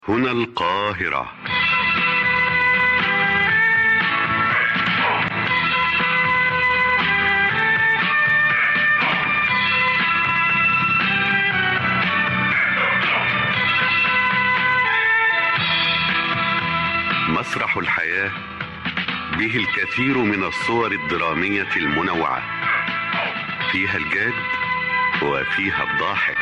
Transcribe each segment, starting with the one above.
هنا القاهرة مسرح الحياة به الكثير من الصور الدرامية المنوعة فيها الجاد وفيها الضاحك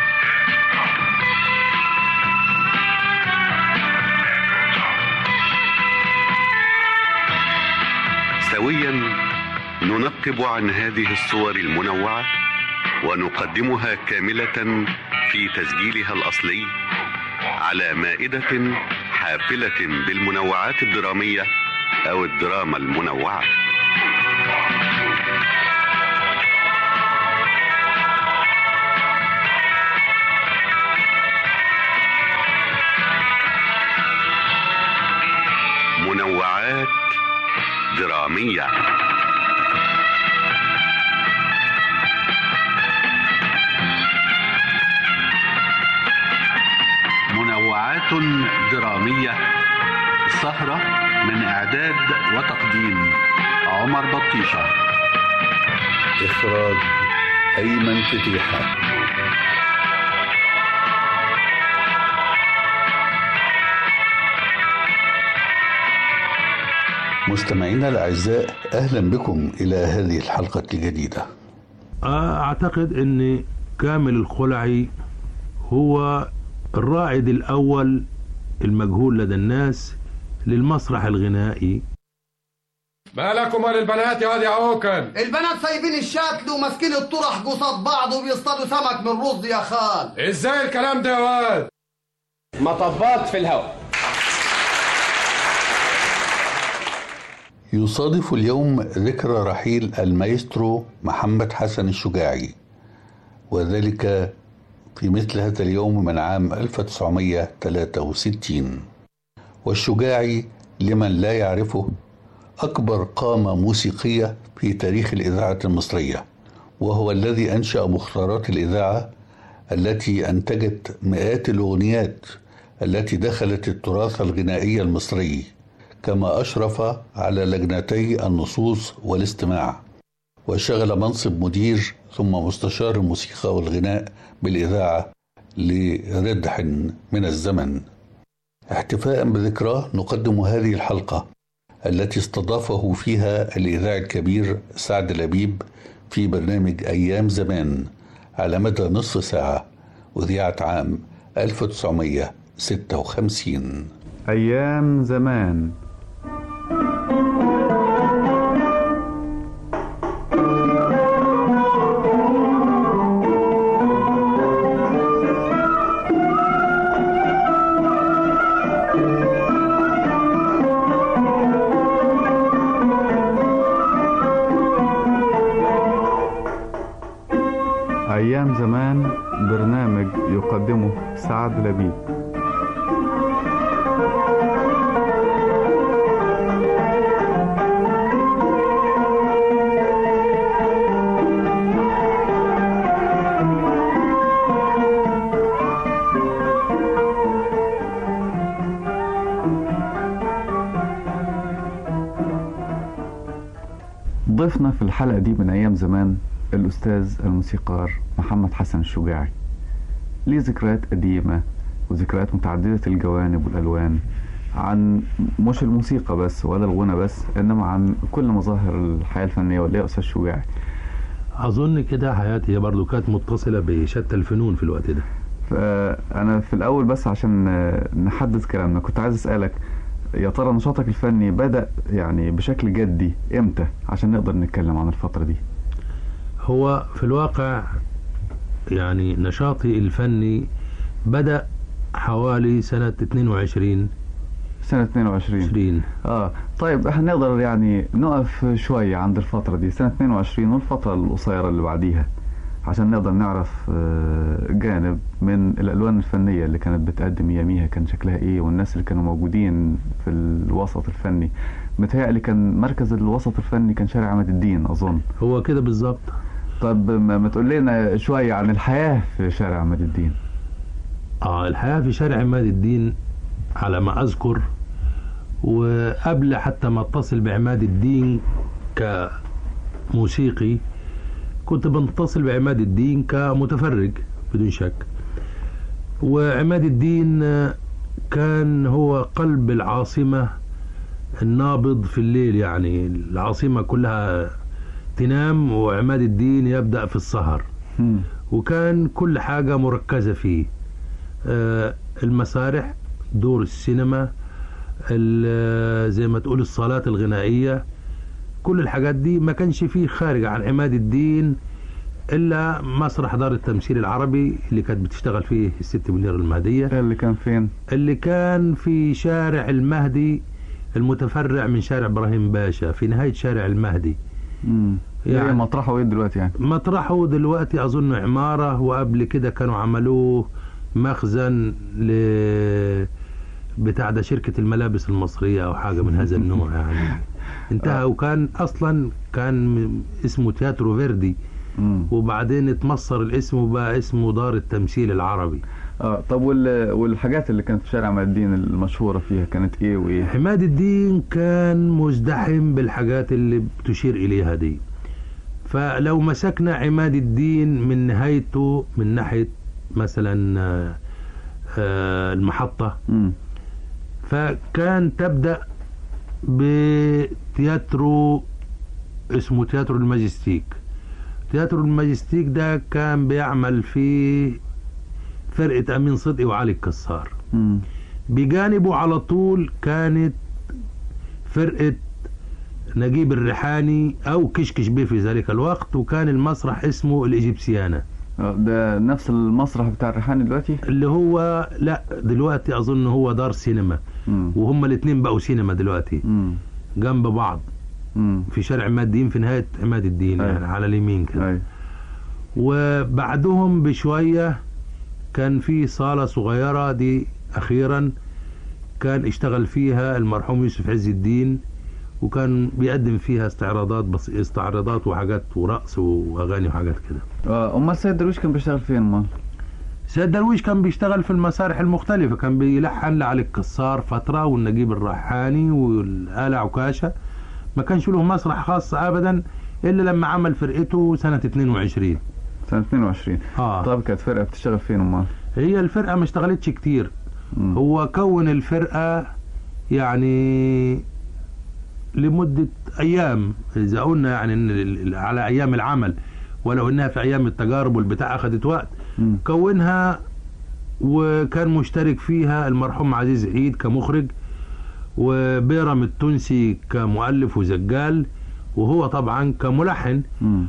سويا ننقب عن هذه الصور المنوعة ونقدمها كاملة في تسجيلها الأصلي على مائدة حافلة بالمنوعات الدرامية أو الدراما المنوعة منوعات درامية منوعات درامية سهرة من إعداد وتقديم عمر بطيشة إخراج أيمن فتيحة مستمعينا الأعزاء أهلا بكم إلى هذه الحلقة الجديدة أعتقد أن كامل الخلعي هو الرائد الأول المجهول لدى الناس للمسرح الغنائي ما لكم وللبنات يا واد يا عوكل البنات سايبين الشكل وماسكين الطرح قصاد بعض وبيصطادوا سمك من رز يا خال ازاي الكلام ده يا واد مطبات في الهواء يصادف اليوم ذكرى رحيل المايسترو محمد حسن الشجاعي وذلك في مثل هذا اليوم من عام 1963 والشجاعي لمن لا يعرفه أكبر قامة موسيقية في تاريخ الإذاعة المصرية وهو الذي أنشأ مختارات الإذاعة التي أنتجت مئات الأغنيات التي دخلت التراث الغنائي المصري كما أشرف على لجنتي النصوص والاستماع وشغل منصب مدير ثم مستشار الموسيقى والغناء بالإذاعة لردح من الزمن احتفاء بذكراه نقدم هذه الحلقة التي استضافه فيها الإذاعي الكبير سعد لبيب في برنامج أيام زمان على مدى نصف ساعة أذيعت عام 1956 أيام زمان أيام زمان برنامج يقدمه سعد لبيب ضيفنا في الحلقة دي من أيام زمان الأستاذ الموسيقار محمد حسن الشجاعي ليه ذكريات قديمة وذكريات متعددة الجوانب والألوان عن مش الموسيقى بس ولا الغنى بس إنما عن كل مظاهر الحياة الفنية ولا أستاذ شجاعي أظن كده حياتي برضو كانت متصلة بشتى الفنون في الوقت ده فأنا في الأول بس عشان نحدد كلامنا كنت عايز أسألك يا ترى نشاطك الفني بدأ يعني بشكل جدي إمتى عشان نقدر نتكلم عن الفترة دي هو في الواقع يعني نشاطي الفني بدأ حوالي سنة 22 سنة 22 20 اه طيب احنا نقدر يعني نقف شوية عند الفترة دي سنة 22 والفترة القصيرة اللي بعديها عشان نقدر نعرف جانب من الألوان الفنية اللي كانت بتقدم ياميها كان شكلها ايه والناس اللي كانوا موجودين في الوسط الفني متهيألي كان مركز الوسط الفني كان شارع عماد الدين أظن هو كده بالظبط طب ما تقول لنا شوية عن الحياة في شارع عماد الدين اه الحياة في شارع عماد الدين على ما أذكر وقبل حتى ما اتصل بعماد الدين كموسيقي كنت بنتصل بعماد الدين كمتفرج بدون شك وعماد الدين كان هو قلب العاصمة النابض في الليل يعني العاصمة كلها تنام وعماد الدين يبدأ في السهر مم. وكان كل حاجة مركزة فيه آه، المسارح دور السينما ال- زي ما تقول الصالات الغنائية كل الحاجات دي ما كانش فيه خارج عن عماد الدين إلا مسرح دار التمثيل العربي اللي كانت بتشتغل فيه الست منير المهدية ده اللي كان فين اللي كان في شارع المهدي المتفرع من شارع إبراهيم باشا في نهاية شارع المهدي مم. يعني- يعني مطرحه ايه دلوقتي يعني مطرحه دلوقتي اظن عماره وقبل كده كانوا عملوه مخزن ل بتاع ده شركه الملابس المصريه او حاجه من هذا النوع يعني انتهى وكان اصلا كان م- اسمه تياترو فيردي مم. وبعدين اتمصر الاسم وبقى اسمه دار التمثيل العربي اه طب وال... والحاجات اللي كانت في شارع عماد الدين المشهورة فيها كانت ايه وايه عماد الدين كان مزدحم بالحاجات اللي بتشير إليها دي فلو مسكنا عماد الدين من نهايته من ناحية مثلا آه، آه، المحطة مم. فكان تبدأ بتياترو اسمه تياترو الماجستيك تياترو الماجستيك ده كان بيعمل فيه فرقة أمين صدقي وعلي الكسار مم. بجانبه على طول كانت فرقة نجيب الريحاني أو كشكش بيه في ذلك الوقت وكان المسرح اسمه الإيجيبسيانا آه، ده نفس المسرح بتاع الريحاني دلوقتي اللي هو لا دلوقتي أظن هو دار سينما مم. وهم الاتنين بقوا سينما دلوقتي مم. جنب بعض مم. في شارع عماد الدين في نهاية عماد الدين أيوة. يعني على اليمين كده اي وبعدهم بشوية كان في صالة صغيرة دي أخيرا كان اشتغل فيها المرحوم يوسف عز الدين وكان بيقدم فيها استعراضات بس استعراضات وحاجات ورقص واغاني وحاجات كده آه، امال سيد درويش كان بيشتغل فين امال سيد درويش كان بيشتغل في المسارح المختلفة كان بيلحن لعلي الكسار فترة والنجيب الريحاني والآلة عكاشة ما كانش له مسرح خاص أبدا إلا لما عمل فرقته سنة 22 سنة 22 آه. طيب كانت فرقة بتشتغل فين امال هي الفرقة ما اشتغلتش كتير مم. هو كون الفرقة يعني لمدة أيام إذا قلنا يعني إن ال- ال- على أيام العمل ولو إنها في أيام التجارب والبتاع أخذت وقت مم. كونها وكان مشترك فيها المرحوم عزيز عيد كمخرج وبيرم التونسي كمؤلف وزجال وهو طبعا كملحن مم.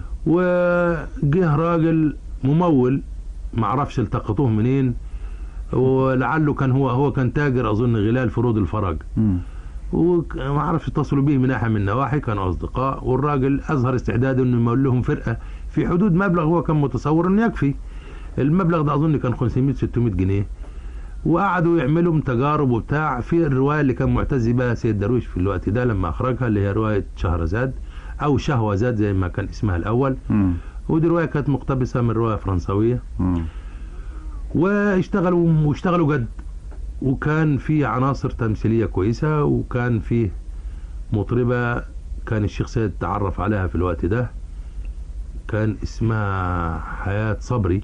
وجه راجل ممول معرفش التقطوه منين ولعله كان هو هو كان تاجر اظن غلال فروض الفرج مم. وما اعرفش اتصلوا به من ناحيه من النواحي كانوا اصدقاء والراجل اظهر استعداده انه يمول لهم فرقه في حدود مبلغ هو كان متصور انه يكفي المبلغ ده اظن كان 500 600 جنيه وقعدوا يعملوا تجارب وبتاع في الروايه اللي كان معتز بها سيد درويش في الوقت ده لما اخرجها اللي هي روايه شهرزاد او شهوزاد زي ما كان اسمها الاول مم. ودي روايه كانت مقتبسه من روايه فرنسويه مم. واشتغلوا واشتغلوا جد وكان في عناصر تمثيليه كويسه وكان فيه مطربه كان الشيخ سيد تعرف عليها في الوقت ده كان اسمها حياه صبري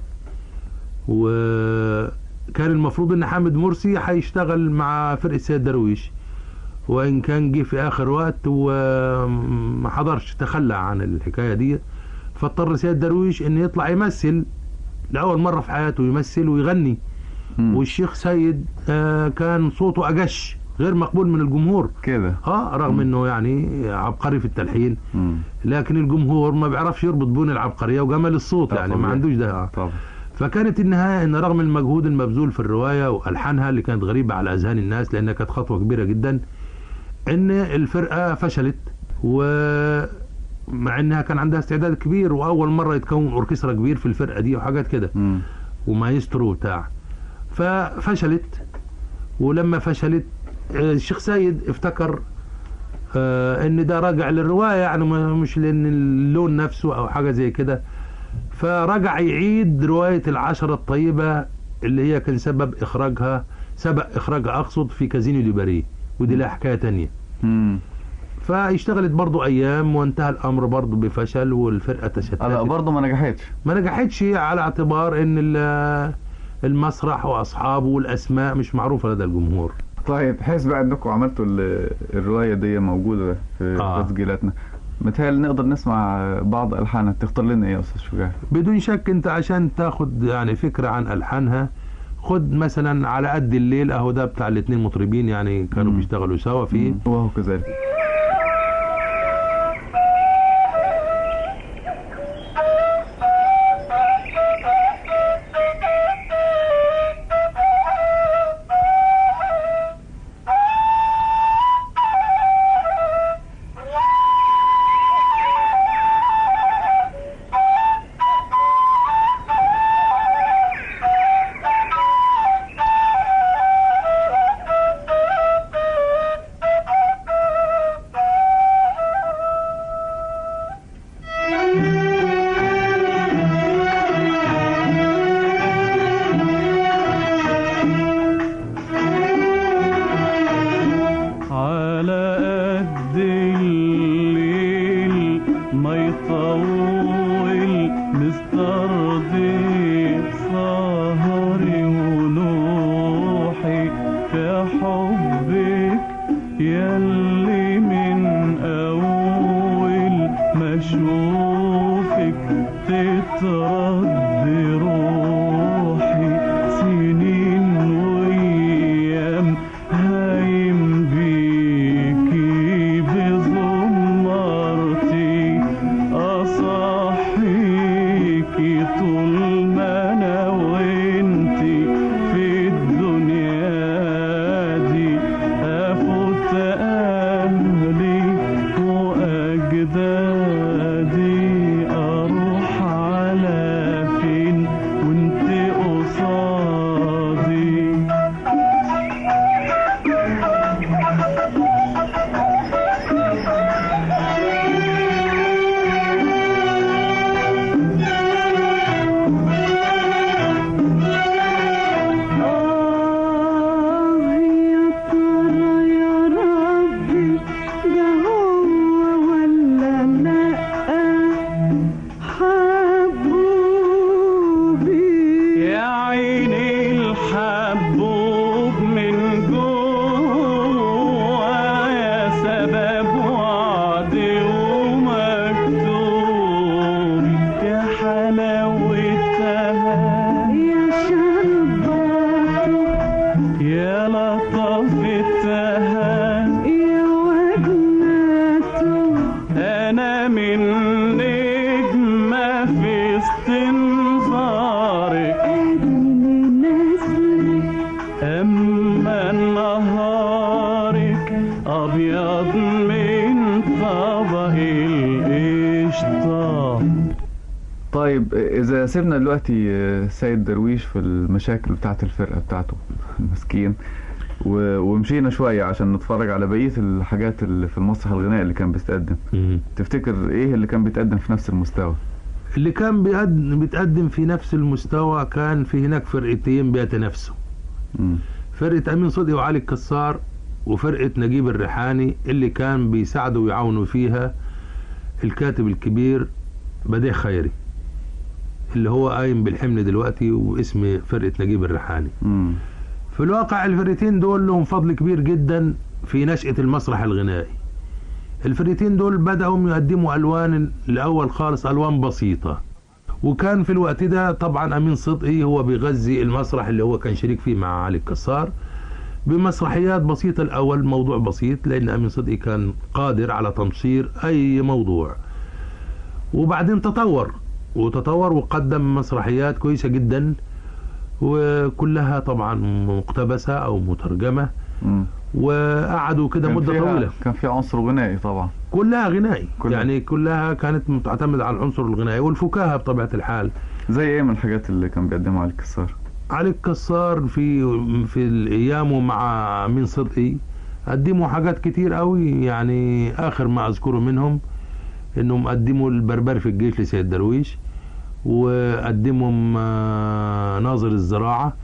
وكان المفروض ان حامد مرسي هيشتغل مع فرقه سيد درويش وان كان جه في اخر وقت وما حضرش تخلى عن الحكايه دي فاضطر سيد درويش ان يطلع يمثل لاول مره في حياته يمثل ويغني مم. والشيخ سيد آه، كان صوته اجش غير مقبول من الجمهور كده اه رغم انه يعني عبقري في التلحين مم. لكن الجمهور ما بيعرفش يربط بين العبقريه وجمال الصوت آه، يعني ما طبيعي. عندوش ده آه. طبعا فكانت النهايه ان رغم المجهود المبذول في الروايه والحانها اللي كانت غريبه على اذهان الناس لانها كانت خطوه كبيره جدا ان الفرقه فشلت ومع انها كان عندها استعداد كبير واول مره يتكون اوركسترا كبير في الفرقه دي وحاجات كده مم. ومايسترو بتاع ففشلت ولما فشلت آه، الشيخ سيد افتكر آه، ان ده راجع للروايه يعني ما- مش لان اللون نفسه او حاجه زي كده فرجع يعيد روايه العشره الطيبه اللي هي كان سبب اخراجها سبق اخراجها اقصد في كازينو دي باريه ودي لها حكايه تانية مم. فاشتغلت برضو ايام وانتهى الامر برضو بفشل والفرقه تشتتت لا برضه ما نجحتش ما نجحتش على اعتبار ان ال- المسرح واصحابه والاسماء مش معروفه لدى الجمهور طيب حيث بقى انكم عملتوا ال- الروايه دي موجوده في آه. تسجيلاتنا متهيألي نقدر نسمع بعض الحانها تختار لنا ايه يا استاذ شجاع بدون شك انت عشان تاخد يعني فكره عن الحانها خد مثلا على قد الليل اهو ده بتاع الاثنين مطربين يعني كانوا مم. بيشتغلوا سوا فيه وهو كذلك على قد الليل ما يطول مسترضي سهري ونوحي في حبك يلي من أول ما أشوفك تترد روحي سنين وأيام هايم بيكي بزمرتي أصحيكي طول ما أنا وإنتي في الدنيا دي أفوت أهلي وأجدادي أروح على فين وإنت قصادي آه يا ترى يا ربي ده هو ولا لأ حبوبي يا عيني الحبوب من جوا يا سبب وعدي ومكتوب يا حلاوتها يا شربته يا لطفتها يا وجنته انا من نجمة في استنظارك ادني نسلك اما نهارك ابيض من طبق القشطه طيب اذا سيبنا دلوقتي آه، سيد درويش في المشاكل بتاعت الفرقه بتاعته المسكين و- ومشينا شويه عشان نتفرج على بقيه الحاجات اللي في المسرح الغنائي اللي كان بيتقدم تفتكر ايه اللي كان بيتقدم في نفس المستوى اللي كان بيقدم, بيتقدم في نفس المستوى كان في هناك فرقتين بيتنافسوا مم. فرقة أمين صدقي وعلي الكسار وفرقة نجيب الريحاني اللي كان بيساعدوا ويعاونوا فيها الكاتب الكبير بديع خيري اللي هو قايم بالحمل دلوقتي واسم فرقة نجيب الريحاني مم. في الواقع الفرقتين دول لهم فضل كبير جدا في نشأة المسرح الغنائي الفرقتين دول بدأوا يقدموا ألوان الأول خالص ألوان بسيطة وكان في الوقت ده طبعا أمين صدقي هو بيغذي المسرح اللي هو كان شريك فيه مع علي الكسار بمسرحيات بسيطة الأول موضوع بسيط لأن أمين صدقي كان قادر على تمصير أي موضوع وبعدين تطور وتطور وقدم مسرحيات كويسة جدا وكلها طبعا مقتبسة أو مترجمة مم. وقعدوا كده كان مدة فيها- طويلة كان في عنصر غنائي طبعا كلها غنائي كلها. يعني كلها كانت تعتمد على العنصر الغنائي والفكاهة بطبيعة الحال زي ايه من الحاجات اللي كان بيقدمها علي الكسار علي الكسار في في الايام مع مين صدقي قدموا حاجات كتير قوي يعني اخر ما اذكره منهم انهم قدموا البربر في الجيش لسيد درويش وقدموا آه، ناظر الزراعة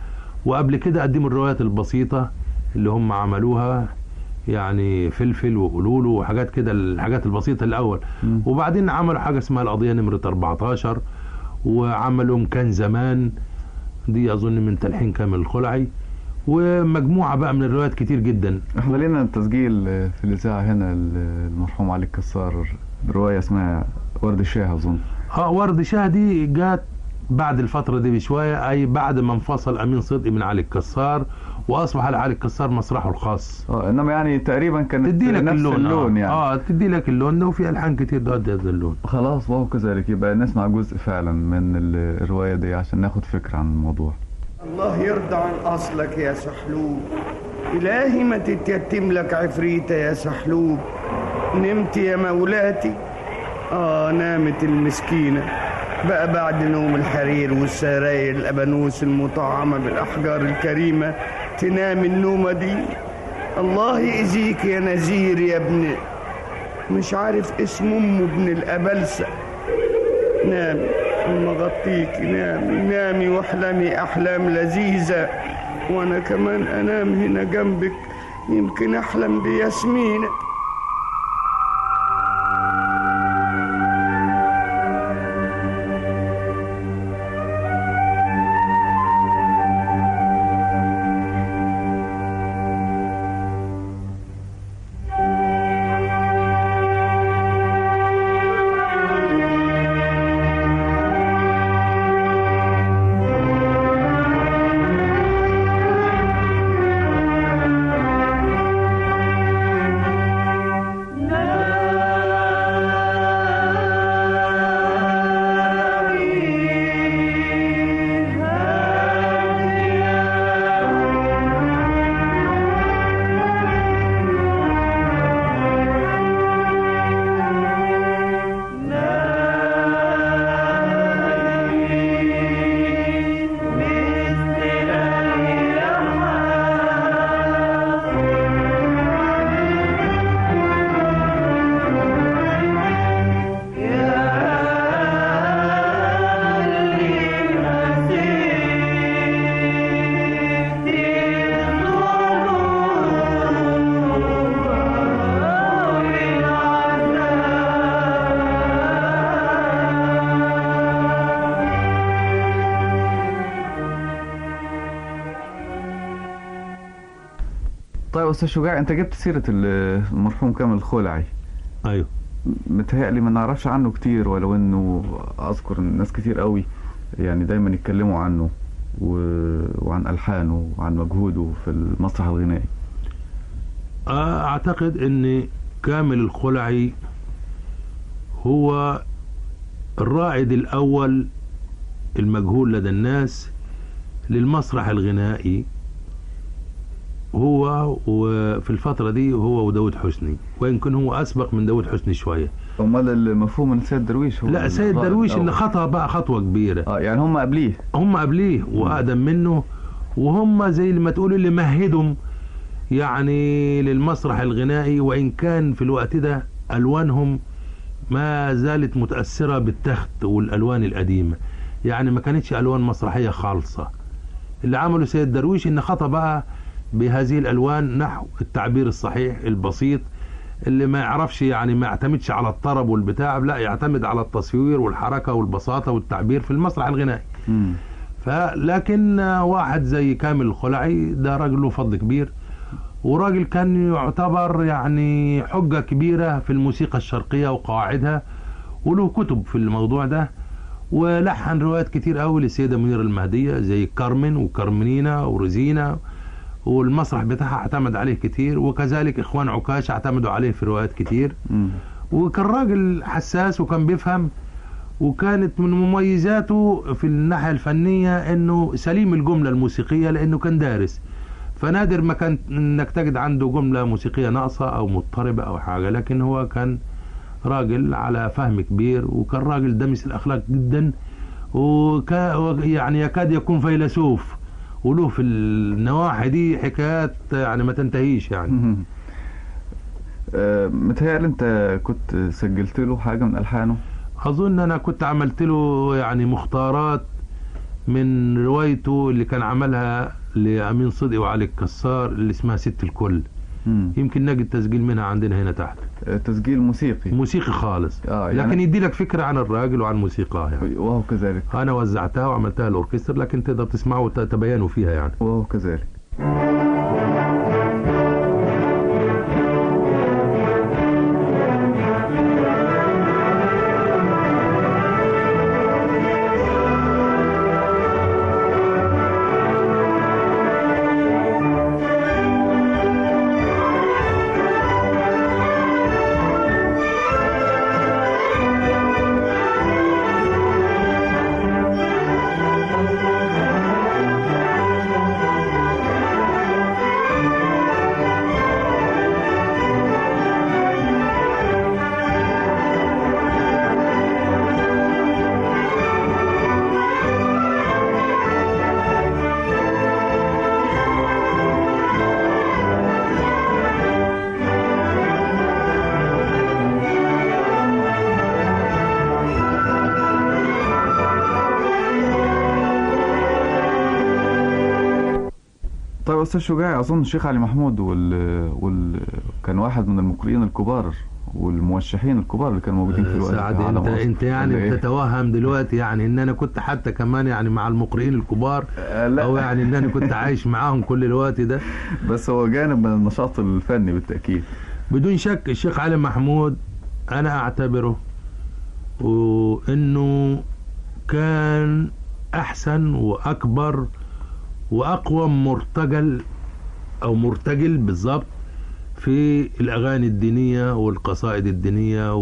وقبل كده قدموا الروايات البسيطة اللي هم عملوها يعني فلفل وقلولو وحاجات كده الحاجات البسيطة الأول وبعدين عملوا حاجة اسمها القضية نمرة 14 وعملوا كان زمان دي أظن من تلحين كامل الخلعي ومجموعة بقى من الروايات كتير جدا احنا لنا تسجيل آه، في الإذاعة هنا المرحوم علي الكسار رواية اسمها ورد الشاه أظن اه ورد شاه دي جات بعد الفترة دي بشوية أي بعد ما انفصل أمين صدقي من علي الكسار وأصبح علي الكسار مسرحه الخاص اه انما يعني تقريبا كانت تدي لك نفس اللون, اللون آه. يعني اه تدي لك اللون ده وفي ألحان كتير تؤدي هذا اللون خلاص وهو كذلك يبقى نسمع جزء فعلا من ال- الرواية دي عشان ناخد فكرة عن الموضوع الله يرضى عن أصلك يا سحلوب إلهي ما تتيتم لك عفريتة يا سحلوب نمت يا مولاتي آه نامت المسكينة بقى بعد نوم الحرير والسراير الأبانوس المطعمة بالأحجار الكريمة تنام النومة دي الله يأذيك يا نزير يا ابن مش عارف اسم أمه ابن الأبلسة نامي أما غطيكي نامي نامي واحلمي أحلام لذيذة وأنا كمان أنام هنا جنبك يمكن أحلم بياسمينة طيب أستاذ شجاع أنت جبت سيرة ال- المرحوم كامل الخلعي أيوه متهيألي ما نعرفش عنه كتير ولو انه اذكر إن ناس كتير قوي يعني دايما يتكلموا عنه و... وعن الحانه وعن مجهوده في المسرح الغنائي آه، اعتقد ان كامل الخلعي هو الرائد الاول المجهول لدى الناس للمسرح الغنائي هو وفي الفترة دي هو وداود حسني ويمكن هو أسبق من داود حسني شوية امال المفهوم ان سيد درويش هو لا سيد الرائد درويش اللي الأول. خطأ بقى خطوة كبيرة اه يعني هم قبليه هم قبليه وأقدم منه وهم زي ما تقول اللي مهدهم يعني للمسرح الغنائي وإن كان في الوقت ده ألوانهم ما زالت متأثرة بالتخت والألوان القديمة يعني ما كانتش ألوان مسرحية خالصة اللي عمله سيد درويش إن خطأ بقى بهذه الألوان نحو التعبير الصحيح البسيط اللي ما يعرفش يعني ما يعتمدش على الطرب والبتاع لا يعتمد على التصوير والحركة والبساطة والتعبير في المسرح الغنائي مم. فلكن واحد زي كامل الخلعي ده راجل له فضل كبير وراجل كان يعتبر يعني حجة كبيرة في الموسيقى الشرقية وقواعدها وله كتب في الموضوع ده ولحن روايات كتير قوي للسيدة منيرة المهدية زي كارمن وكارمنينا ورزينا والمسرح بتاعها اعتمد عليه كتير وكذلك اخوان عكاش اعتمدوا عليه في روايات كتير مم. وكان راجل حساس وكان بيفهم وكانت من مميزاته في الناحية الفنية انه سليم الجملة الموسيقية لانه كان دارس فنادر ما كان انك تجد عنده جملة موسيقية ناقصة او مضطربة او حاجة لكن هو كان راجل على فهم كبير وكان راجل دمس الاخلاق جدا وكا يعني يكاد يكون فيلسوف وله في النواحي دي حكايات يعني ما تنتهيش يعني مم. آه، متهيألي انت كنت سجلت له حاجة من ألحانه اظن انا كنت عملت له يعني مختارات من روايته اللي كان عملها لأمين صدقي وعلي الكسار اللي اسمها ست الكل مم. يمكن نجد تسجيل منها عندنا هنا تحت آه، تسجيل موسيقي موسيقي خالص آه، يعني- لكن يدي لك فكرة عن الراجل وعن موسيقاه يعني وهو كذلك أنا وزعتها وعملتها الأوركستر لكن تقدر تسمعوا وتتبينوا فيها يعني وهو كذلك طيب استاذ شجاعي اظن الشيخ علي محمود وال... وال... كان واحد من المقرئين الكبار والموشحين الكبار اللي كانوا موجودين في الوقت سعد ده على انت مصر. انت يعني ولا إيه؟ بتتوهم دلوقتي يعني ان انا كنت حتى كمان يعني مع المقرئين الكبار آه، لا. او يعني ان انا كنت عايش معاهم كل الوقت ده بس هو جانب من النشاط الفني بالتاكيد بدون شك الشيخ علي محمود انا اعتبره وانه كان احسن واكبر واقوى مرتجل او مرتجل بالظبط في الاغاني الدينيه والقصائد الدينيه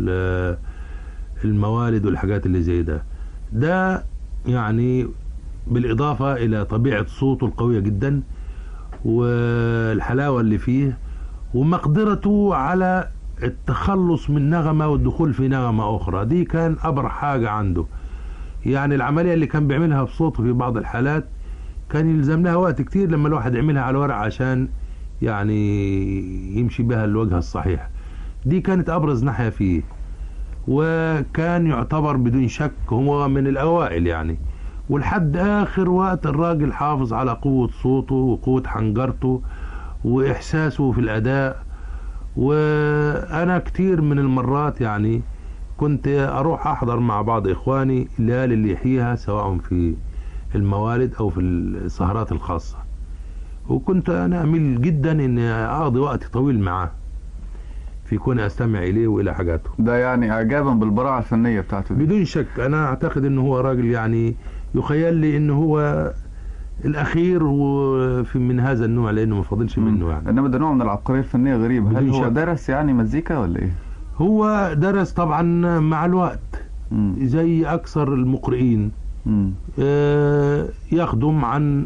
والموالد والحاجات اللي زي ده ده يعني بالاضافه الى طبيعه صوته القويه جدا والحلاوه اللي فيه ومقدرته على التخلص من نغمة والدخول في نغمة أخرى دي كان أبرع حاجة عنده يعني العملية اللي كان بيعملها بصوته في بعض الحالات كان يلزم لها وقت كتير لما الواحد يعملها على الورق عشان يعني يمشي بها الوجه الصحيح دي كانت أبرز ناحية فيه وكان يعتبر بدون شك هو من الأوائل يعني ولحد آخر وقت الراجل حافظ على قوة صوته وقوة حنجرته وإحساسه في الأداء وأنا كتير من المرات يعني كنت أروح أحضر مع بعض إخواني الليالي اللي يحييها سواء في الموالد أو في السهرات الخاصة وكنت أنا أميل جدا إني أقضي وقت طويل معاه في كوني أستمع إليه وإلى حاجاته ده يعني اعجابا بالبراعه الفنيه بتاعته دي بدون شك انا اعتقد انه هو راجل يعني يخيل لي انه هو الاخير وفي من هذا النوع لانه ما فاضلش منه يعني انما ده نوع من العبقريه الفنيه غريب هل بدون هو شك. درس يعني مزيكا ولا ايه؟ هو درس طبعا مع الوقت مم. زي اكثر المقرئين مم. آه، يخدم عن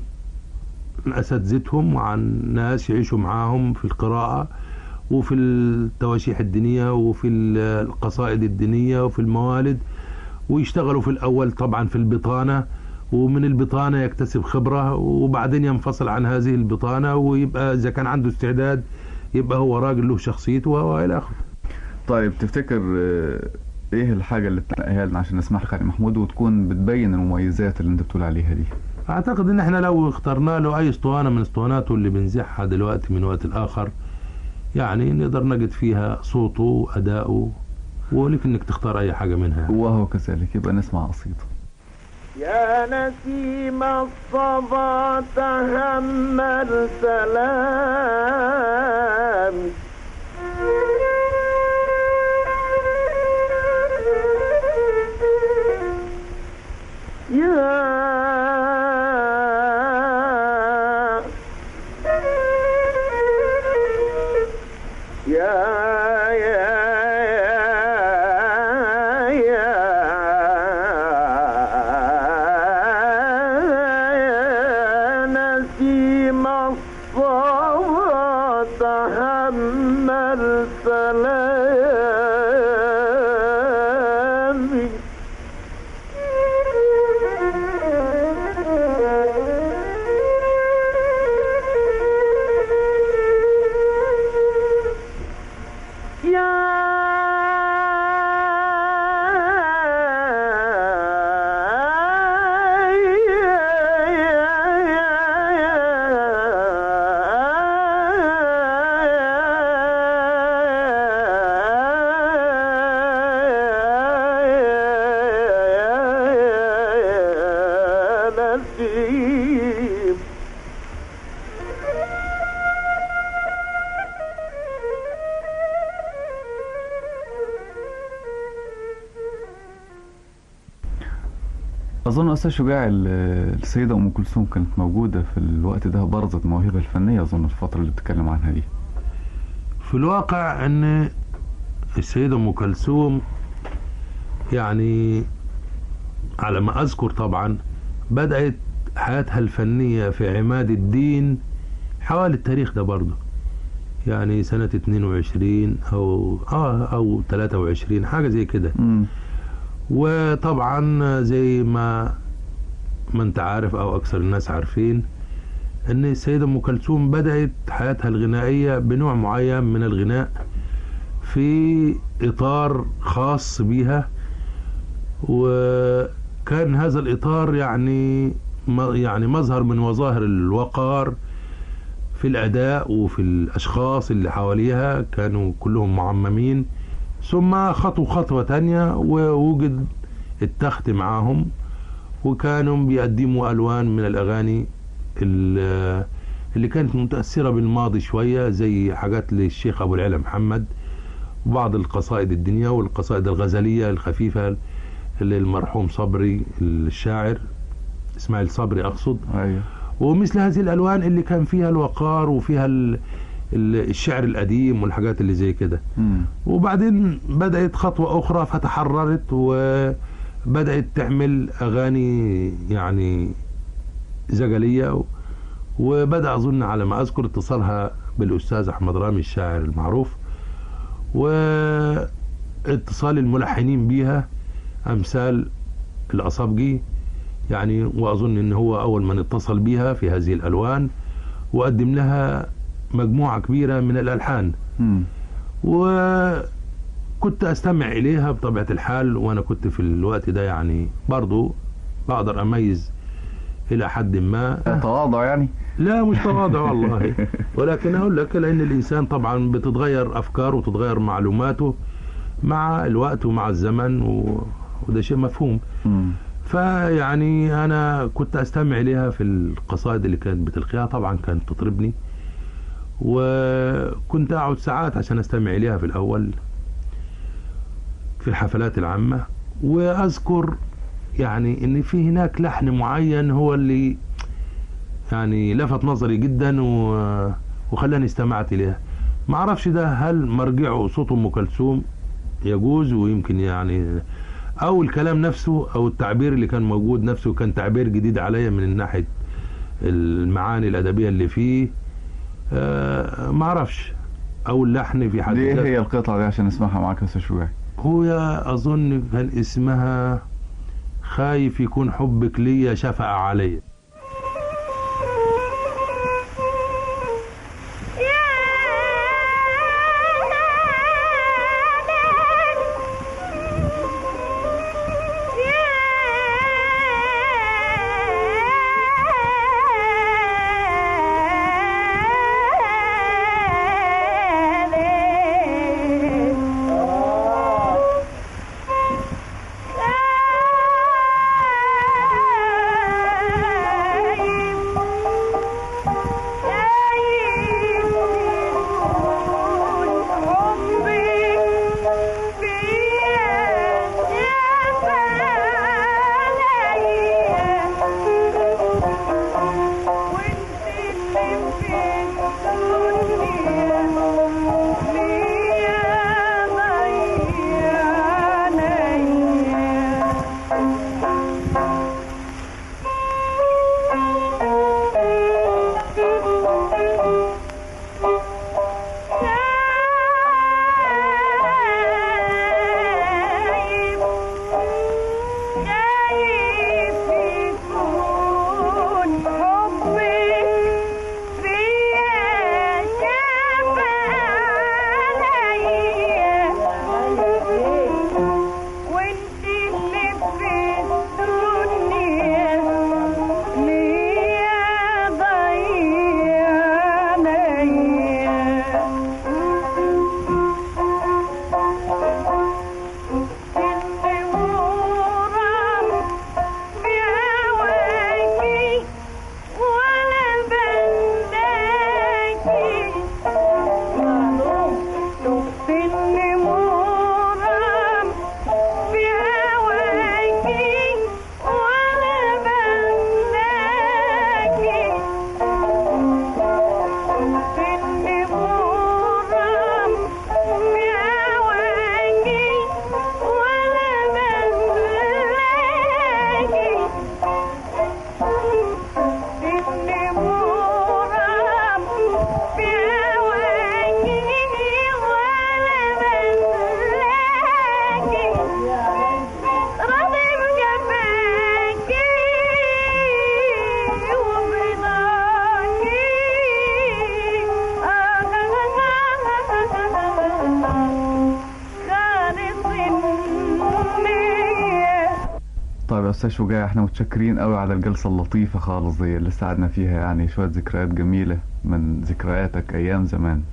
اساتذتهم وعن ناس يعيشوا معاهم في القراءه وفي التواشيح الدينيه وفي ال- القصائد الدينيه وفي الموالد ويشتغلوا في الاول طبعا في البطانه ومن البطانه يكتسب خبره وبعدين ينفصل عن هذه البطانه ويبقى اذا كان عنده استعداد يبقى هو راجل له شخصيته والى اخره طيب تفتكر آه، ايه الحاجه اللي تنقيها لنا عشان نسمعها علي محمود وتكون بتبين المميزات اللي انت بتقول عليها دي؟ اعتقد ان احنا لو اخترنا له اي اسطوانه من اسطواناته اللي بنزحها دلوقتي من وقت لاخر يعني نقدر نجد فيها صوته واداؤه ولك انك تختار اي حاجه منها وهو كذلك يبقى نسمع قصيده يا نسيم الصبا تهمل سلام يا يا يا يا نسيم الصبا تحمل سلامي يا أظن أستاذ شجاع ال- السيدة أم كلثوم كانت موجودة في الوقت ده برزت مواهبها الفنية أظن الفترة اللي بتتكلم عنها دي في الواقع ان السيدة ام كلثوم يعني على ما اذكر طبعا بدأت حياتها الفنية في عماد الدين حوالي التاريخ ده برضه يعني سنة 22 او اه او 23 حاجة زي كده مم. وطبعا زي ما ما انت عارف او اكثر الناس عارفين ان السيدة ام كلثوم بدأت حياتها الغنائية بنوع معين من الغناء في اطار خاص بيها وكان هذا الاطار يعني م- يعني مظهر من مظاهر الوقار في الاداء وفي الاشخاص اللي حواليها كانوا كلهم معممين ثم خطوا خطوة تانية ووجد التخت معاهم وكانوا بيقدموا ألوان من الأغاني ال- اللي كانت متأثرة بالماضي شوية زي حاجات للشيخ أبو العلا محمد وبعض القصائد الدنيا والقصائد الغزلية الخفيفة اللي المرحوم صبري الشاعر إسماعيل صبري أقصد أيوه ومثل هذه الألوان اللي كان فيها الوقار وفيها ال- ال- الشعر القديم والحاجات اللي زي كده مم. وبعدين بدأت خطوة أخرى فتحررت وبدأت تعمل أغاني يعني زجلية و- وبدأ أظن على ما أذكر اتصالها بالأستاذ أحمد رامي الشاعر المعروف واتصال الملحنين بيها أمثال الأصابجي يعني وأظن أن هو أول من اتصل بيها في هذه الألوان وقدم لها مجموعة كبيرة من الألحان مم. وكنت استمع اليها بطبيعه الحال وانا كنت في الوقت ده يعني برضو بقدر اميز الى حد ما تواضع يعني لا مش تواضع والله ولكن اقول لك لان الانسان طبعا بتتغير افكاره وتتغير معلوماته مع الوقت ومع الزمن و... وده شيء مفهوم مم. فيعني انا كنت استمع اليها في القصائد اللي كانت بتلقيها طبعا كانت تطربني وكنت اقعد ساعات عشان استمع اليها في الاول في الحفلات العامه واذكر يعني ان في هناك لحن معين هو اللي يعني لفت نظري جدا و- وخلاني استمعت اليها ما اعرفش ده هل مرجعه صوت ام كلثوم يجوز ويمكن يعني او الكلام نفسه او التعبير اللي كان موجود نفسه كان تعبير جديد عليا من ناحيه المعاني الادبيه اللي فيه آه ما اعرفش او اللحن في حد دي إيه ذاته. هي القطعة دي عشان نسمعها معاك يا أستاذ شجاع هو اظن كان اسمها خايف يكون حبك ليا شفقة عليا ولا استاذ شجاع احنا متشكرين قوي على الجلسه اللطيفه خالص دي اللي ساعدنا فيها يعني شويه ذكريات جميله من ذكرياتك ايام زمان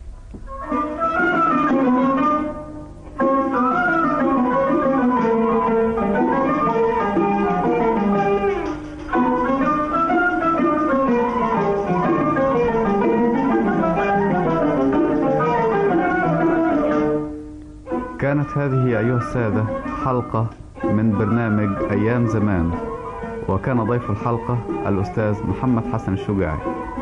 كانت هذه أيها السادة حلقة من برنامج أيام زمان وكان ضيف الحلقة الأستاذ محمد حسن الشجاعي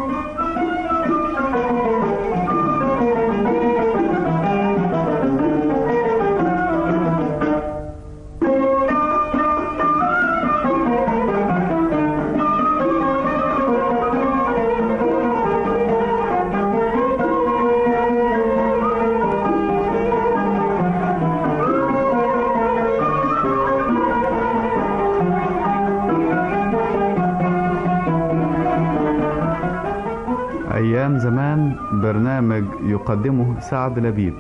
أيام زمان برنامج يقدمه سعد لبيب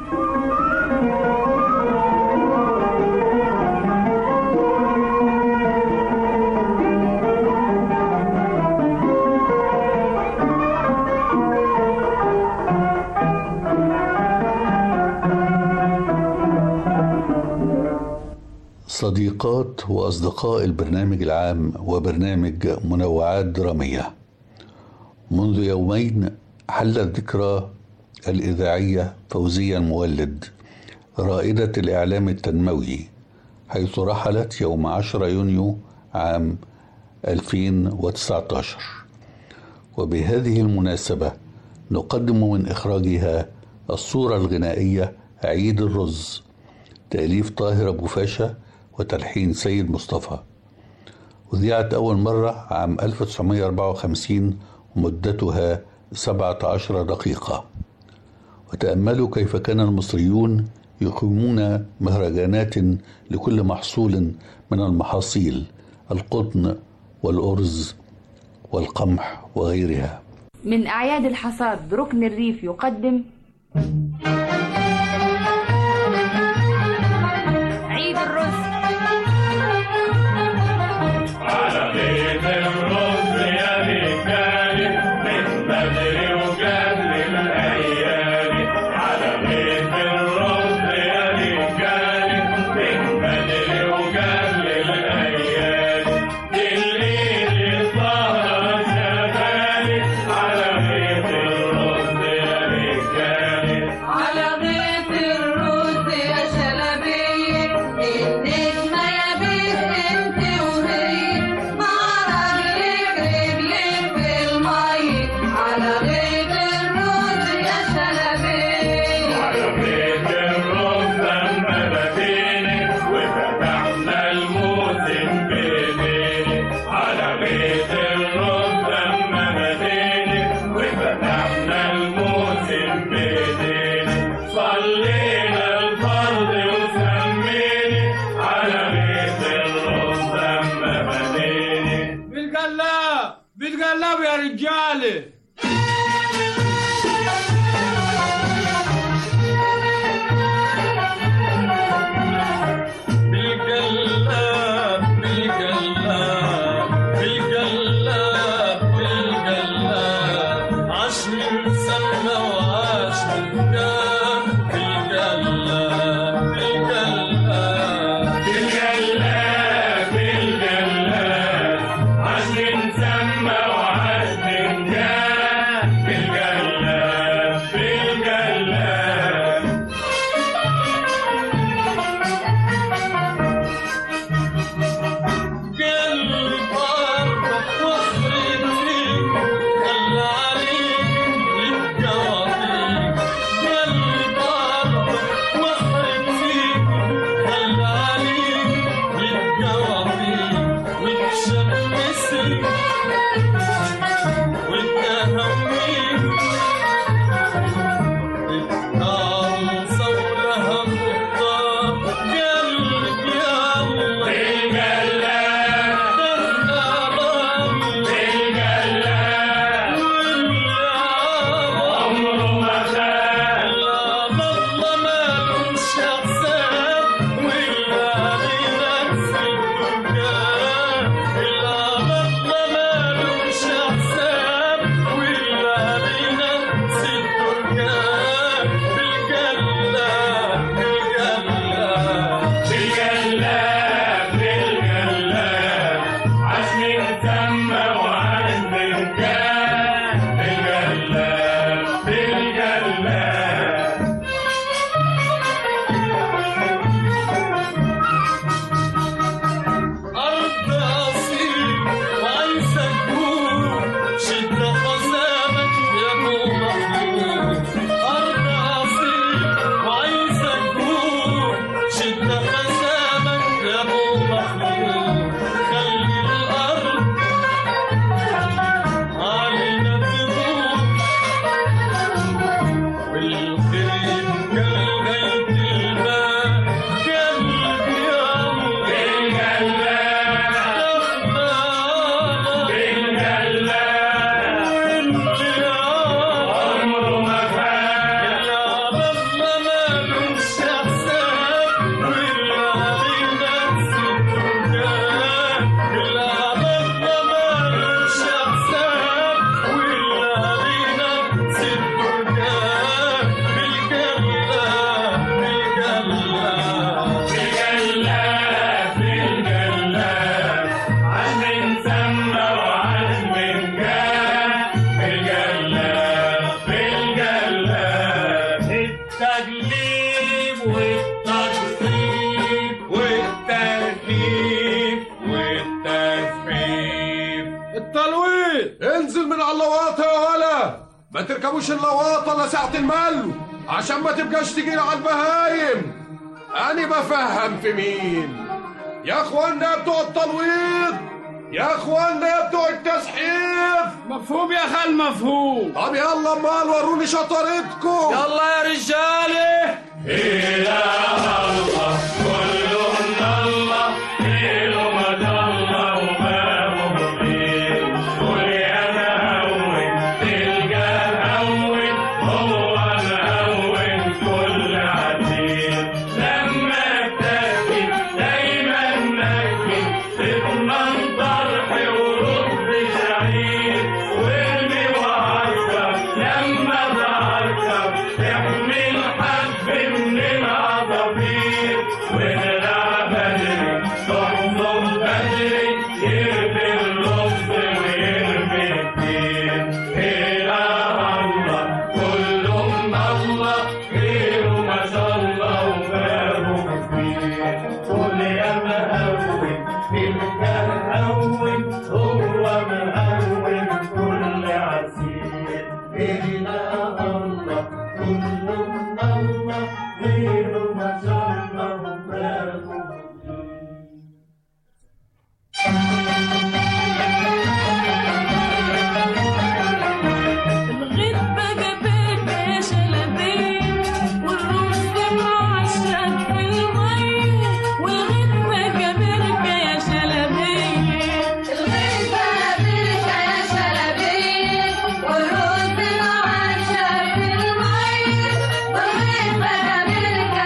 صديقات وأصدقاء البرنامج العام وبرنامج منوعات درامية منذ يومين حلت ذكرى الإذاعية فوزية المولد رائدة الإعلام التنموي حيث رحلت يوم 10 يونيو عام 2019 وبهذه المناسبة نقدم من إخراجها الصورة الغنائية عيد الرز تأليف طاهر أبو فاشا وتلحين سيد مصطفى أذيعت أول مرة عام 1954 ومدتها 17 دقيقة وتأملوا كيف كان المصريون يقيمون مهرجانات لكل محصول من المحاصيل القطن والأرز والقمح وغيرها من أعياد الحصاد بركن الريف يقدم عيد الرز على بيت الرز يا رجالي من بدري وقبل الايام على بيت الرز يا رجالي من بدري وقبل الايام الليل صار شغالي على بيت الرز يا رجالي على غيط الرز يا شلبية النجمة يا بيت انت وهي مع رجلك رجلك في المي على غيط الرز يا شلبية على بيت الرز لما بديني وفتحنا الموسم بيني على بيت الرز لما بديني وفتحنا الموسم بيني صلينا الفرض وسميني على بيت الرز لما بديني بتقلب بتقلب يا رجالي بالقلاب بالقلاب بالقلاب بالقلاب عاش من سنة وعاش من دام انزل من على اللواطة يا ولا ما تركبوش اللواطة الا ساعة الملو عشان ما تبقاش تجيل على البهايم أنا بفهم في مين يا اخوانا يا بتوع التلويض يا اخوانا يا بتوع التسحيف مفهوم يا خال مفهوم طب يلا امال وروني شطارتكم يلا يا رجاله إله الله كلهم الله ليله مدى الله وما مبين قل يا مهون تلقى هون هو مهون كل عتيد لما تاكل دايما ناكل تضمن طرح ورد شعير وارمي وعكر لما تعكر تحمل حب من العصافير ونلعب بدري تحضن بدري يرمي الرز ويرمي الدين إله الله كلهم الله غيره ما شاء الله وبابه كبير قول يا مهون تلك الهون هو مهون كل عسير إله الله كلهم الله غيره ما شاء الله وبابه الغيبة جابت يا شلبية والرز معشق في المية والغيبة جابت يا شلبية الغيبة جابت يا شلبية والرز معشق في المية والغيبة جابت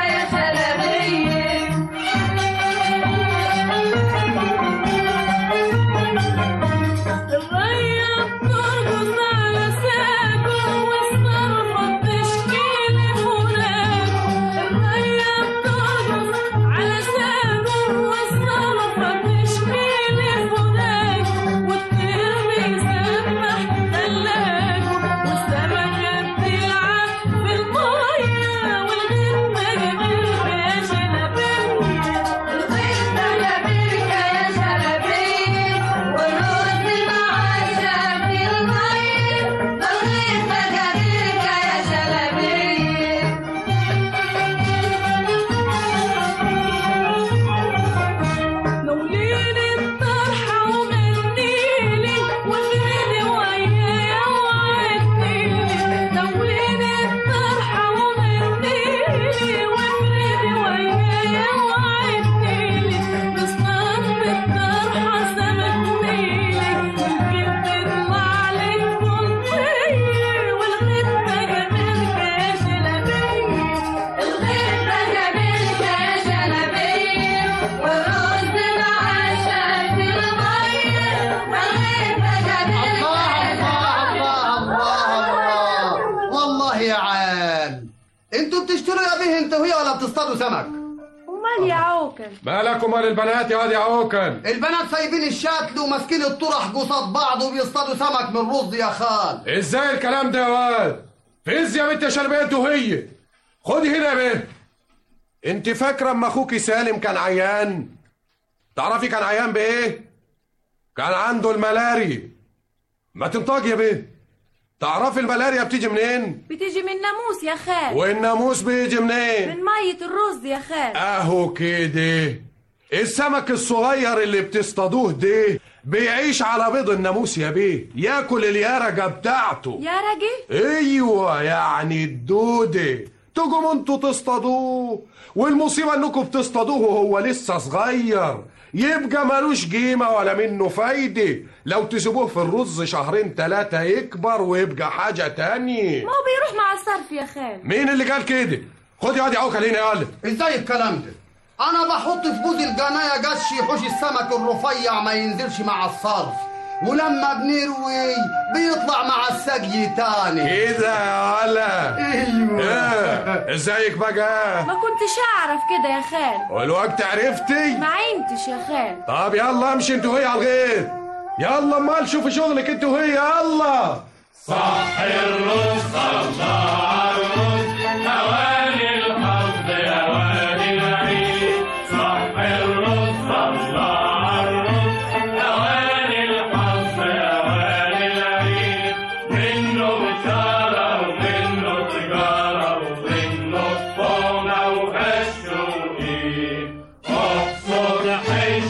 تعال انتوا بتشتروا يا بيه انت وهي ولا بتصطادوا سمك ومال يا عوكل مالك ومال البنات يا واد يا عوكل البنات سايبين الشاتل وماسكين الطرح قصاد بعض وبيصطادوا سمك من رز يا خال ازاي الكلام ده يا واد فز يا بنت يا شلبيه انت وهي خدي هنا يا بنت انت فاكره اما اخوكي سالم كان عيان تعرفي كان عيان بايه كان عنده الملاريا ما تنطقي يا بنت تعرفي الملاريا بتيجي منين بتيجي من ناموس يا خال والناموس بيجي منين من مية الرز يا خال اهو كده السمك الصغير اللي بتصطادوه ده بيعيش على بيض الناموس يا بيه ياكل اليرجة بتاعته يا راجل ايوه يعني الدودة تجوا انتوا تصطادوه والمصيبة انكم بتصطادوه وهو لسه صغير يبقى ملوش قيمة ولا منه فايدة لو تسيبوه في الرز شهرين تلاتة يكبر ويبقى حاجة تانية ما هو بيروح مع الصرف يا خال مين اللي قال كده؟ خد يا واد يا عوكل هنا يا ولد ازاي الكلام ده انا بحط في بوز القناية قش يحوش السمك الرفيع ما ينزلش مع الصرف ولما بنروي بيطلع مع السقي تاني كده يا ولا ايوه ايه ازيك بقى ما كنتش اعرف كده يا خال والوقت عرفتي ما عينتش يا خال طب يلا امشي انت وهي على الغيط يلا امال شوفي شغلك انت وهي يلا صح الرز الله عالرز أواني الحظ أواني العيد صح الرز الله عالرز أواني الحظ أواني العيد منه بشارة ومنه تجارة ومنه طعمة وهش وإيد احصد حش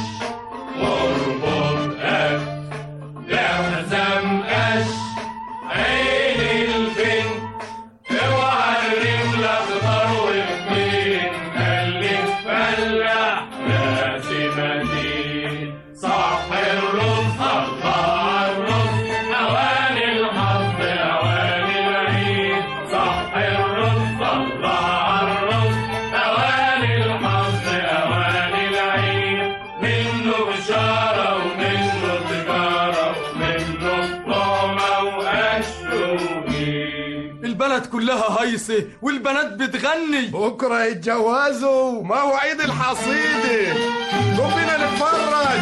واربط قش تحزم قش عين البنت اوعى الرملة تطروق بين خليك فلاح راسي متين صح الرز الله عالرز اواني الحظ اواني العيد صح الرز الله عالرز اواني الحظ اواني العيد منه بشارة ومنه تجارة ومنه طعمة وأشوقي البلد كلها هيصة والبنات بتغني بكره يتجوزوا موعد الحصيده قوم بينا نتفرج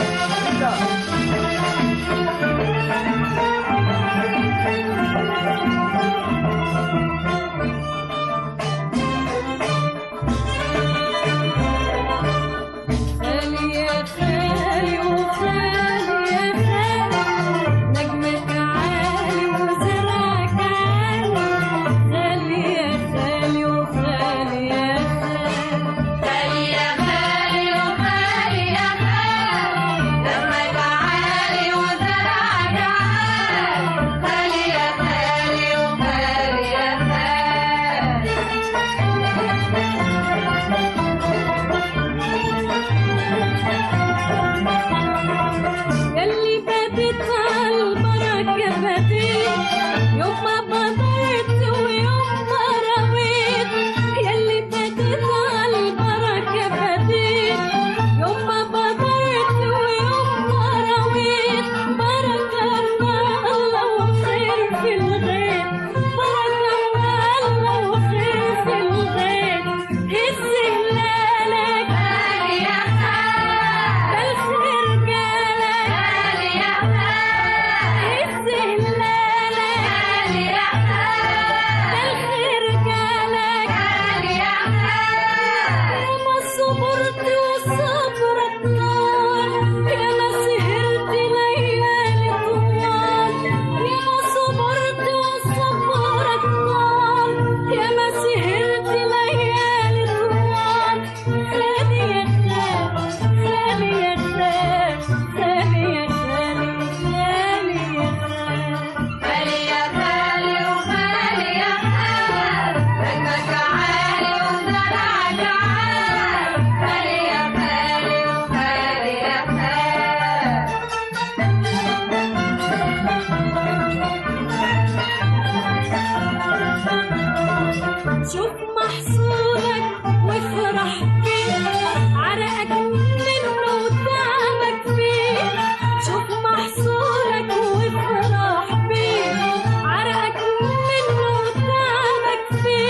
خالي يا خالي وخالي يا خالي نجمك عالي وزرعك عالي خالي يا خالي وخالي يا خالي خالي يا خالي وخالي يا خالي دمك عالي وزرعك عالي خالي يا خالي وخالي يا يلي باتت عالبركة باتت يوم ما بدرت ويوم ما رويت يلي باتت عالبركة باتت يوم ما بدرت ويوم ما رويت بركة الله وخير في الغيب بركة الله وخير في الغيب هز هلالك خالي يا خالي بالخير جالك خالي يا خالي هز هلالك خالي يا خالي بالخير جالك خالي يا خالي يا ما صبرت وصبرك نار يا ما سهرت ليالي طوال يا ما صبرت وصبرك نار يا ما سهرت ليالي طوال خالي يا خالي خالي يا خالي خالي يا خالي خالي يا خالي خالي يا خالي وخالي يا خالي رجلك عالي وزرعك عالي خالي يا خالي وخالي يا خالي شوف محصولك وافرح بيه عرقك منه وتعبك فيه شوف محصولك وافرح بيه عرقك منه وتعبك فيه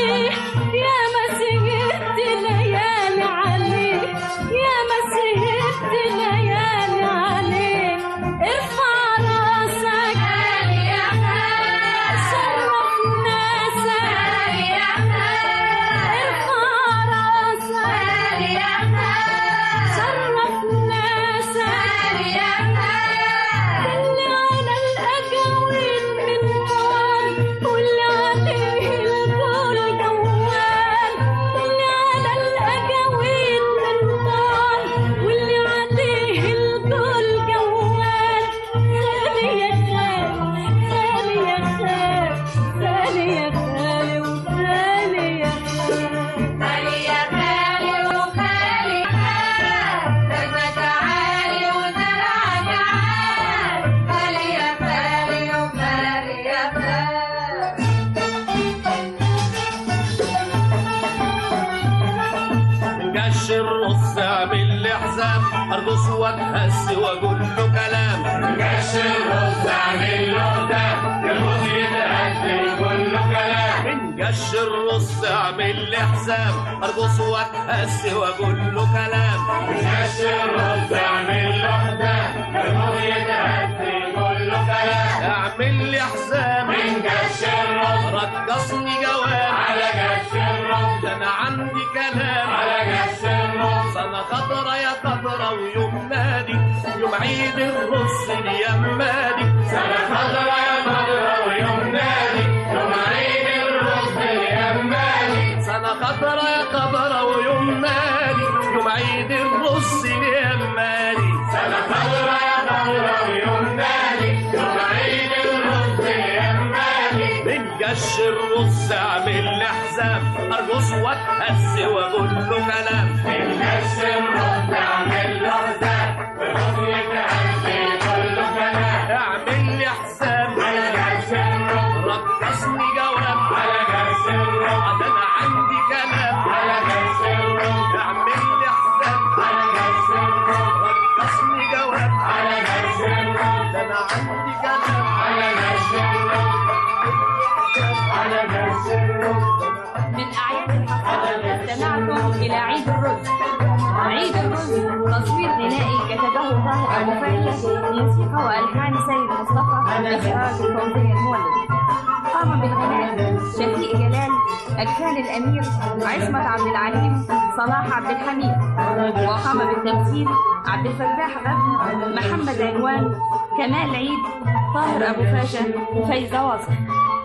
ارقص واتهز واقول له كلام جش الرز اعمل له ده الرز يتهز كله كلام من جش الرص اعمل لي حساب ارقص واتهز واقول له كلام جش الرز اعمل له ده الرز يتهز كله كلام اعمل لي حساب من جش الرز رقصني جواب على جش الرز ده انا عندي كلام على جش الرز سنة خضرة يا خضرة ويوم نادي يوم عيد الرص اليمادي سنة خضرة يا خضرة ويوم نادي يوم عيد الرز اليماني سنة خضرة يا خضرة ويوم نادي يوم عيد الرص اليمادي سنة خضرة يا خضرة ويوم نادي يوم عيد الرز اليماني من جش الرص اعمل لي حساب ارقص واتهز واقول له كلام من جش الرز اعمل له حساب الرز يتهز كله كلام اعمل لي حساب على جش الرز رقصني جواب على جش الرز ده انا عندي كلام على جش الرز اعمل لي حساب على جش الرز رقصني جواب على جش الرز ده انا عندي كلام على جش الرز على جش الرز من أعياد الحصاد استمعتم إلى عيد الرز عيد الرز تصوير غنائي كتبه طاهر أبو فاشا موسيقى وألحان سيد مصطفى إخراج فوزية المولد قام بالغناء شفيق جلال أجفان الأمير عصمت عبد العليم صلاح عبد الحميد وقام بالتمثيل عبد الفتاح غبن محمد عنوان كمال عيد طاهر أبو فاشا وفايزة واصف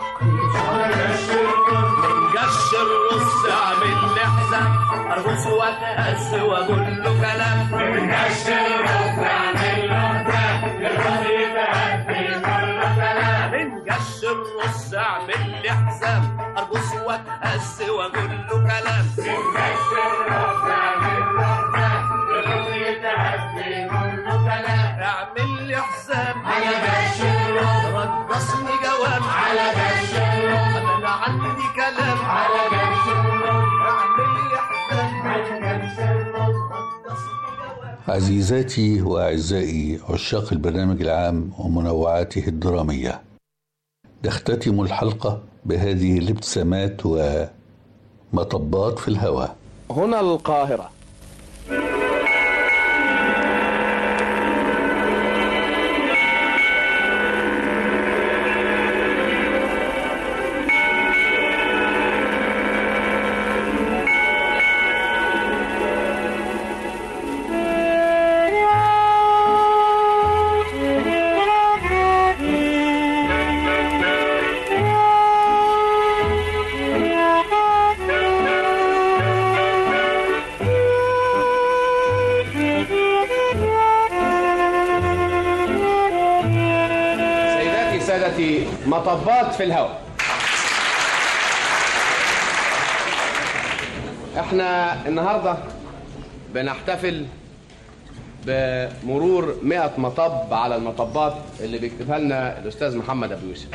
من جش الرص اعمل لي حساب ارقص واتهز واقول له كلام من جش الرز اعمل له ده الرز يتهز كله كلام من جش الرص اعمل لي حساب ارقص واتهز واقول له كلام من جش الرز اعمل له ده الرز يتهز كله كلام اعمل لي حساب على جش الرز رقصني جواب على جش الرز انا عندي كلام على جش الرز اعمل لي حساب على جش الرز عزيزاتي وأعزائي عشاق البرنامج العام ومنوعاته الدرامية نختتم الحلقة بهذه الابتسامات ومطبات في الهواء هنا القاهرة سيداتي سادتي مطبات في الهواء احنا النهارده بنحتفل بمرور 100 مطب على المطبات اللي بيكتبها لنا الاستاذ محمد ابو يوسف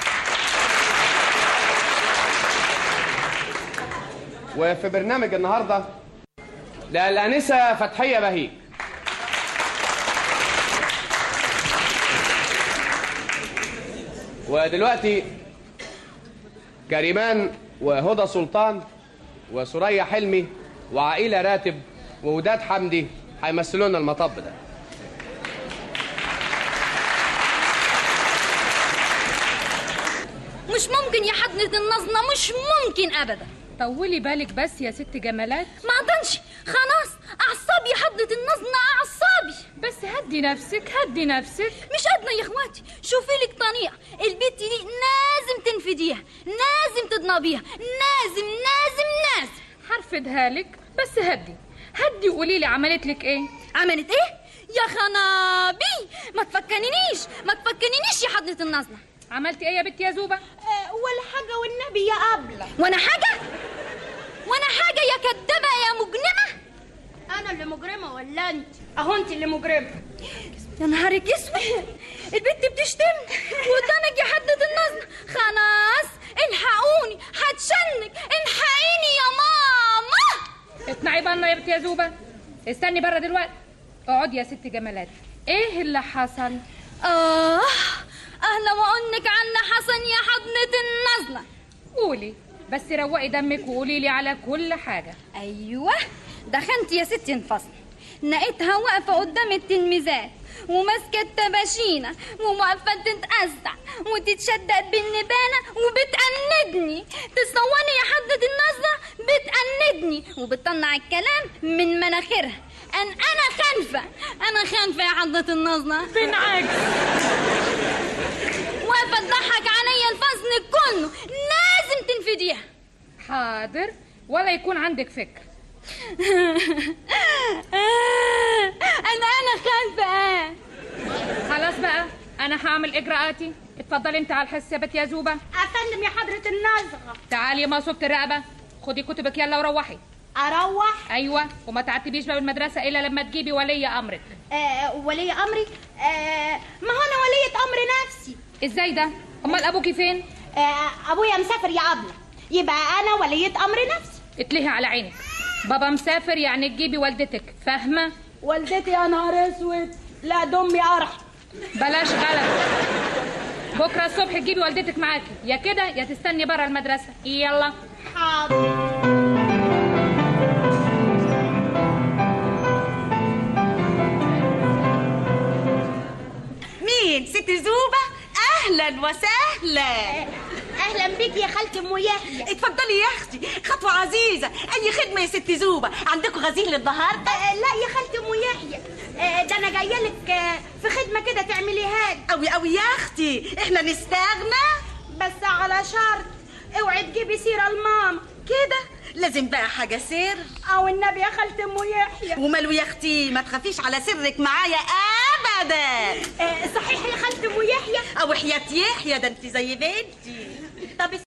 وفي برنامج النهارده للانسه فتحيه بهيج ودلوقتي كريمان وهدى سلطان وسوريا حلمي وعائلة راتب ووداد حمدي هيمثلوا لنا المطب ده مش ممكن يا حضنة النظنة مش ممكن أبدا طولي بالك بس يا ست جمالات ما أقدرش خلاص أعصابي يا حضنة النظنة أعصابي بس هدي نفسك هدي نفسك مش قادرة يا إخواتي شوفي لك طريقة البت دي لازم تنفديها لازم تضنبيها لازم لازم لازم هرفدها لك بس هدي هدي وقولي لي عملت لك ايه عملت إيه؟ يا خنابي ما تفكرنيش ما تفكرنيش يا حضنة النظنة عملتي ايه يا بنت يا زوبة ولا حاجة والنبي يا أبلة وأنا حاجة؟ وأنا حاجة يا كدابة يا مجنمة؟ انا اللي مجرمه ولا انت اهو انت اللي مجرمه يا نهارك اسود البت بتشتم وقدامك يا حدة النظم خلاص الحقوني هتشنك الحقيني يا ماما اسمعي بنا يا بنت يا زوبة استني بره دلوقتي اقعد يا ست جمالات ايه اللي حصل آه أهلا وأنك عنا حسن يا حضنة النزلة قولي بس روقي دمك وقولي لي على كل حاجة أيوة دخلت يا ستي الفصل لقيتها واقفة قدام التلميذات وماسكة التباشينة وواقفة تتأزع وتتشدق بالنبانة وبتأندني تصوني يا حضرة النظرة بتأندني وبتطلع الكلام من مناخيرها أن أنا خانفة أنا خانفة يا حضرة النظرة بنعكس واقفة تضحك عليا الفصل كله لازم تنفديها حاضر ولا يكون عندك فكر أنا أنا خانفة خلاص بقى انا هعمل اجراءاتي اتفضلي انت على الحسابات يا زوبة افندم يا حضرة النزغة تعالي يا مصوبة الرقبة خدي كتبك يلا وروحي اروح ايوه وما تعتبيش بقى المدرسة الا لما تجيبي ولي امرك آه ولي امري آه ما هو انا ولية امر نفسي ازاي ده امال ابوكي فين آه ابويا مسافر يا ابله يبقى انا ولية امر نفسي اتلهي على عينك بابا مسافر يعني تجيبي والدتك فاهمة والدتي يا نهار اسود لا دمي ارحم بلاش غلط بكرة الصبح تجيبي والدتك معاكي يا كده يا تستني بره المدرسة يلا حاضر مين ست زوبة اهلا وسهلا اهلا بيك يا خالتي ام يحيى اتفضلي يا اختي خطوة عزيزة اي خدمة يا ست زوبة عندكم غزير النهاردة آه لا يا خالتي ام يحيى آه ده انا جايه لك آه في خدمه كده تعمليها لي قوي قوي يا اختي احنا نستغنى بس على شرط اوعي تجيبي سيره لماما كده لازم بقى حاجة سر او النبي يا خالتي ام يحيى وماله يا اختي ما تخافيش على سرك معايا ابدا آه صحيح يا خالتي ام يحيى او حياة يحيى ده انت زي بنتي طب